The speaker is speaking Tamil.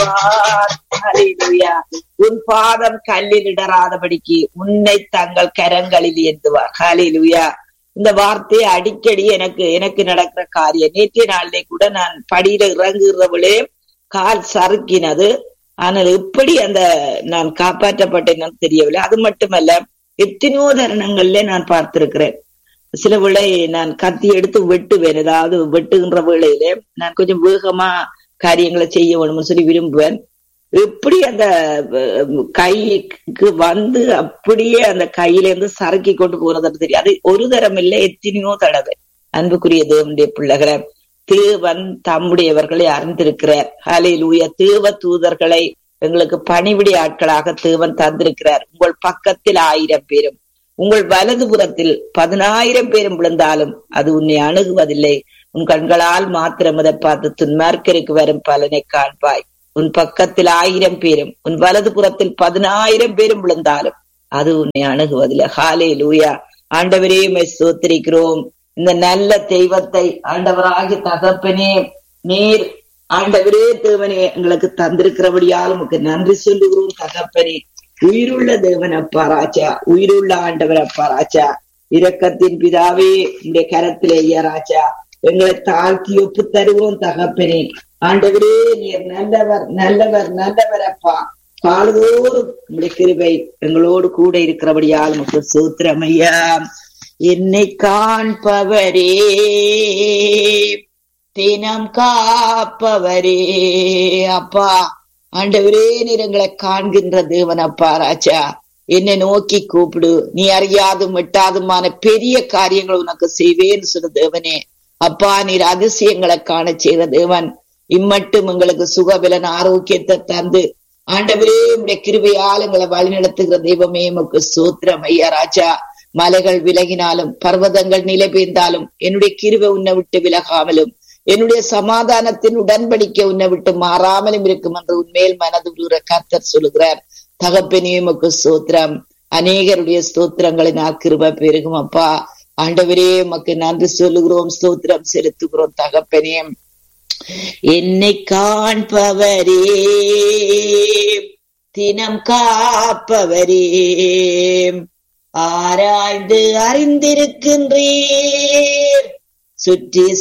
ஏந்துவார் ஹalleluya உன் பாதம் கல்லில் இடராதபடிக்கு உன்னை தங்கள் கரங்களில் ஏந்துவார் ஹalleluya இந்த வார்த்தையை அடிக்கடி எனக்கு எனக்கு நடக்கிற காரியம் நேற்றைய நாளிலே கூட நான் படியில இறங்குகிறவளே கால் சறுக்கினது ஆனால் எப்படி அந்த நான் காப்பாற்றப்பட்டேன்னு தெரியவில்லை அது மட்டுமல்ல எத்தனையோ தருணங்கள்ல நான் பார்த்திருக்கிறேன் சில வேளை நான் கத்தி எடுத்து வெட்டுவேன் ஏதாவது வெட்டுகின்ற வேளையிலே நான் கொஞ்சம் வேகமா காரியங்களை செய்ய வேணும்னு சொல்லி விரும்புவேன் எப்படி அந்த அஹ், கைக்கு வந்து அப்படியே அந்த கையில இருந்து சறுக்கி கொண்டு போறதுன்னு தெரியும் அது ஒரு தரம் இல்லை எத்தனையோ தடவை அன்புக்குரிய தேவனுடைய பிள்ளைகளை தேவன் தம்முடையவர்களை அறிந்திருக்கிறார் ஹலே லூய தேவ தூதர்களை எங்களுக்கு பணிவிடை ஆட்களாக தேவன் தந்திருக்கிறார் உங்கள் பக்கத்தில் ஆயிரம் பேரும் உங்கள் வலது புறத்தில் பதினாயிரம் பேரும் விழுந்தாலும் அது உன்னை அணுகுவதில்லை உன் கண்களால் மாத்திரம் அதை பார்த்து துன்மார்க்கருக்கு வரும் பலனை காண்பாய் உன் பக்கத்தில் ஆயிரம் பேரும் உன் வலது புறத்தில் பதினாயிரம் பேரும் விழுந்தாலும் அது உன்னை அணுகுவதில்லை ஹாலே லூயா ஆண்டவரே உம்மை ஸ்தோத்திரிக்கிறோம் இந்த நல்ல தெய்வத்தை ஆண்டவராகி தகப்பனே நீர் ஆண்டவரே தேவனே எங்களுக்கு தந்திருக்கிறபடியால் உமக்கு நன்றி சொல்லுகிறோம் தகப்பனே உயிருள்ள தேவன் அப்பா ராஜா உயிருள்ள ஆண்டவர் அப்பா ராஜா இரக்கத்தின் பிதாவே இந்த கரத்திலே ஐயா ராஜா எங்களை தாழ்த்தி ஒப்பு தருவோம் தகப்பனே ஆண்டவரே நீர் நல்லவர் நல்லவர் நல்லவர் அப்பா காலதோறும் உங்களுடைய கிருபை எங்களோடு கூட இருக்கிறபடியால் உமக்கு சூத்திரம் ஐயா என்னை காண்பவரே தினம் காப்பவரே அப்பா ஆண்டவரே நீர் எங்களை காண்கின்ற தேவன் அப்பா ராஜா என்னை நோக்கி கூப்பிடு நீ அறியாதும் விட்டாதுமான பெரிய காரியங்கள் உனக்கு செய்வேன்னு சொன்ன தேவனே அப்பா நீர் அதிசயங்களை காண செய்த தேவன் இம்மட்டும் எங்களுக்கு சுகபலன் ஆரோக்கியத்தை தந்து ஆண்டவரே உடைய கிருபையால் எங்களை வழிநடத்துகிற தெய்வமே உமக்கு சூத்திரம் ஐயா ராஜா மலைகள் விலகினாலும் பர்வதங்கள் நிலை பெய்ந்தாலும் என்னுடைய கிருபை உன்னை விட்டு விலகாமலும் என்னுடைய சமாதானத்தின் உடன்படிக்கை உன்னை விட்டு மாறாமலும் இருக்கும் என்று உண்மையில் மனது உருகிற கர்த்தர் சொல்லுகிறார் தகப்பனே உமக்கு ஸ்தோத்திரம் அநேகருடைய ஸ்தோத்திரங்களை நான் கிருபை பெருகும் அப்பா ஆண்டவரே உமக்கு நன்றி சொல்லுகிறோம் ஸ்தோத்திரம் செலுத்துகிறோம் தகப்பனே என்னை காண்பவரே தினம் காப்பவரே ஆராய்ந்து அறிந்திருக்கின்றீர் சுற்றி